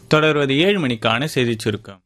தொடர்வது ஏழு மணிக்கான செய்திச் சுருக்கம்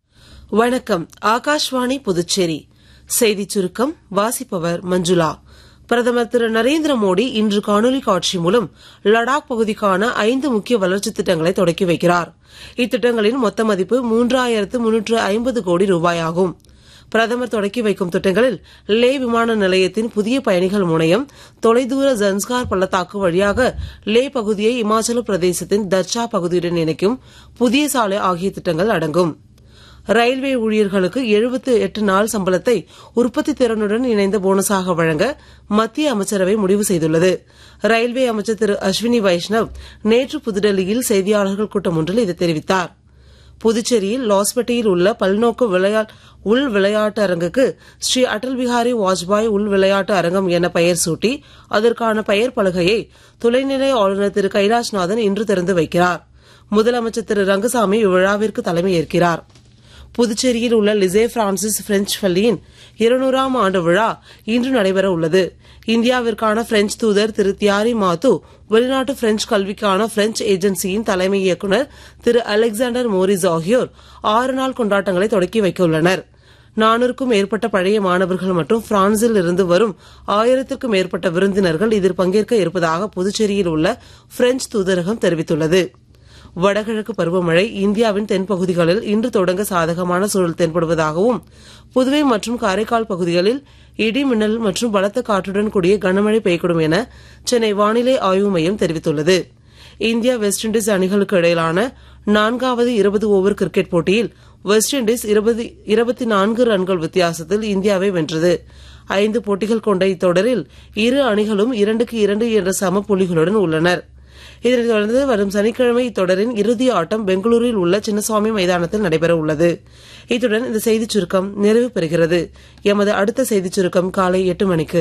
வணக்கம் ஆகாஷ்வாணி புதுச்சேரி செய்திச் சுருக்கம் வாசிப்பவர் மஞ்சுளா பிரதமர் திரு நரேந்திர மோடி இன்று காணொலி காட்சி மூலம் லடாக் பகுதிக்கான ஐந்து முக்கிய வளர்ச்சித் திட்டங்களை தொடக்கி வைக்கிறார் இத்திட்டங்களின் மொத்த மதிப்பு மூன்றாயிரத்து முன்னூற்று ஐம்பது கோடி ரூபாயாகும் பிரதமர் தொடக்கி வைக்கும் திட்டங்களில் லே விமான நிலையத்தின் புதிய பயணிகள் முனையம் தொலைதூர ஜன்ஸ்கார் பள்ளத்தாக்கு வழியாக லே பகுதியை இமாச்சல பிரதேசத்தின் தர்ச்சா பகுதியுடன் இணைக்கும் புதிய சாலை ஆகிய திட்டங்கள் அடங்கும் ரயில்வே ஊழியர்களுக்கு எழுபத்து எட்டு நாள் சம்பளத்தை உற்பத்தி திறனுடன் இணைந்த போனஸாக வழங்க மத்திய அமைச்சரவை முடிவு செய்துள்ளது ரயில்வே அமைச்சர் திரு அஸ்வினி வைஷ்ணவ் நேற்று புதுடெல்லியில் செய்தியாளர்கள் கூட்டம் ஒன்றில் இதை தெரிவித்தார் புதுச்சேரியில் லாஸ்பேட்டையில் உள்ள பல்நோக்கு விளையா உள் விளையாட்டு அரங்குக்கு ஸ்ரீ அடல் பிஹாரி வாஜ்பாய் உள் விளையாட்டு அரங்கம் என பெயர் சூட்டி அதற்கான பெயர் பலகையை துணைநிலை ஆளுநர் திரு கைலாஷ்நாதன் இன்று திறந்து வைக்கிறார் முதலமைச்சர் திரு ரங்கசாமி இவ்விழாவிற்கு தலைமையேற்கிறார் புதுச்சேரியில் உள்ள லிசே பிரான்சிஸ் பிரெஞ்சு பள்ளியின் இருநூறாம் ஆண்டு விழா இன்று நடைபெற உள்ளது இந்தியாவிற்கான பிரெஞ்சு தூதர் திரு தியாரி மாத்து வெளிநாட்டு பிரெஞ்சு கல்விக்கான பிரெஞ்சு ஏஜென்சியின் தலைமை இயக்குநர் திரு அலெக்சாண்டர் மோரிஸ் ஆகியோர் ஆறு நாள் கொண்டாட்டங்களை தொடக்கி வைக்க உள்ளனர் நானூறுக்கும் மேற்பட்ட பழைய மாணவர்கள் மற்றும் பிரான்சில் இருந்து வரும் ஆயிரத்திற்கும் மேற்பட்ட விருந்தினர்கள் இதில் பங்கேற்க இருப்பதாக புதுச்சேரியில் உள்ள பிரெஞ்சு தூதரகம் தெரிவித்துள்ளது வடகிழக்கு பருவமழை இந்தியாவின் தென்பகுதிகளில் இன்று தொடங்க சாதகமான சூழல் தென்படுவதாகவும் புதுவை மற்றும் காரைக்கால் பகுதிகளில் இடி மின்னல் மற்றும் பலத்த காற்றுடன் கூடிய கனமழை பெய்யக்கூடும் என சென்னை வானிலை ஆய்வு மையம் தெரிவித்துள்ளது இந்தியா வெஸ்ட் இண்டீஸ் அணிகளுக்கு இடையிலான நான்காவது இருபது ஓவர் கிரிக்கெட் போட்டியில் வெஸ்ட் இண்டீஸ் இருபத்தி நான்கு ரன்கள் வித்தியாசத்தில் இந்தியாவை வென்றது ஐந்து போட்டிகள் கொண்ட இத்தொடரில் இரு அணிகளும் இரண்டுக்கு இரண்டு என்ற சம புள்ளிகளுடன் உள்ளனர் இதனைத் தொடர்ந்து வரும் சனிக்கிழமை இத்தொடரின் இறுதி ஆட்டம் பெங்களூரில் உள்ள சின்னசுவாமி மைதானத்தில் நடைபெற உள்ளது இத்துடன் இந்த செய்திச் சுருக்கம் நிறைவு பெறுகிறது எமது அடுத்த செய்திச் சுருக்கம் காலை எட்டு மணிக்கு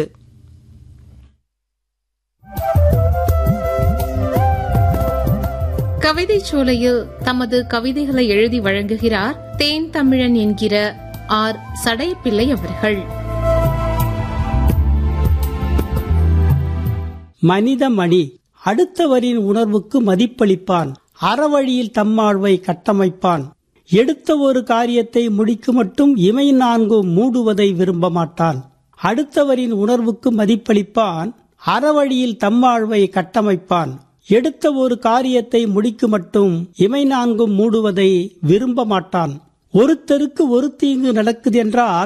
கவிதை சோலையில் தமது கவிதைகளை எழுதி வழங்குகிறார் தேன் தமிழன் என்கிற ஆர் சடையப்பிள்ளை அவர்கள் மனிதமணி அடுத்தவரின் உணர்வுக்கு மதிப்பளிப்பான் அறவழியில் தம்மாழ்வை கட்டமைப்பான் எடுத்த ஒரு காரியத்தை முடிக்கு மட்டும் இமை நான்கும் மூடுவதை விரும்ப மாட்டான் அடுத்தவரின் உணர்வுக்கு மதிப்பளிப்பான் அறவழியில் தம்மாழ்வை கட்டமைப்பான் எடுத்த ஒரு காரியத்தை முடிக்கு மட்டும் இமை நான்கும் மூடுவதை விரும்ப மாட்டான் ஒருத்தருக்கு ஒரு தீங்கு நடக்குது என்றால்